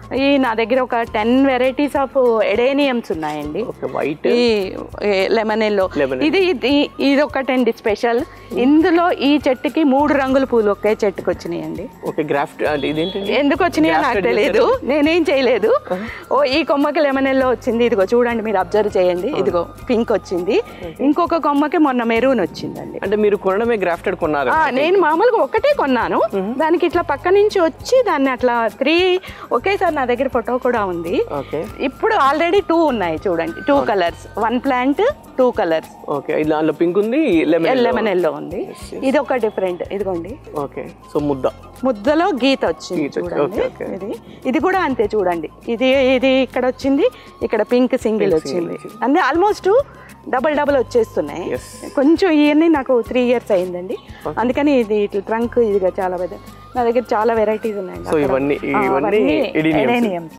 ఈ నా దగ్గర ఒక టెన్ వెరైటీస్ ఆఫ్ ఎడేనియమ్స్ ఉన్నాయండి ఓకే వైట్ ఈ లెమన్ ఎల్లో Lemon ఇది ఇది ఇది ఒకటండి స్పెషల్ ఇందులో ఈ చెట్టుకి మూడు రంగుల పూలు ఒకే చెట్టుకి వచ్చినాయండి ఓకే గ్రాఫ్ట్ అంటే ఇదేంటండి ఎందుకు వచ్చినాయో నాకు Grafted తెలియదు నేనేం చేయలేదు ఓ ఈ కొమ్మకి లెమన్ ఎల్లో వచ్చింది ఇదిగో చూడండి మీరు అబ్జర్వ్ చేయండి ఇదిగో పింక్ వచ్చింది ఇంకొక కొమ్మకి మొన్న మెరూన్ వచ్చిందండి అంటే మీరు కొనడమే గ్రాఫ్టెడ్ కొన్నారు ఆ, నేను మామూలుగా ఒకటే కొన్నాను దానికి ఇట్లా పక్క నుంచి వచ్చి దాన్ని అట్లా త్రీ ఒకేసారి నా దగ్గర ఫోటో కూడా ఉంది ఓకే ఇప్పుడు ఆల్రెడీ టూ ఉన్నాయి చూడండి two colours one plant two colours okay దానిలో పింక్ ఉంది లెమన్ లెమన్ ఎల్లో ఉంది ఇది ఒక డిఫరెంట్ ఇదిగోండి ఓకే సో ముద్ద ముద్దలో గీత వచ్చింది గీత వచ్చి- చూడండి ఓకే, ఓకే. ఇది ఇది కూడా అంతే చూడండి ఇది ఇది ఇక్కడ వచ్చింది ఇక్కడ పింక్ సింగిల్ వచ్చింది అన్ని ఆల్మోస్ట్ డబల్ డబల్ వచ్చేస్తున్నాయి Yes. కొంచెం ఇవన్నీ నాకు త్రీ ఇయర్స్ అయిందండి అందుకని ఇది ఇట్లా ట్రంక్ ఇదిగా చాలా పెద్ద నా దగ్గర చాలా వెరైటీస్ ఉన్నాయి సో ఇవన్నీ ఇవన్నీ ఎడీనియమ్స్ ఎడేనియమ్స్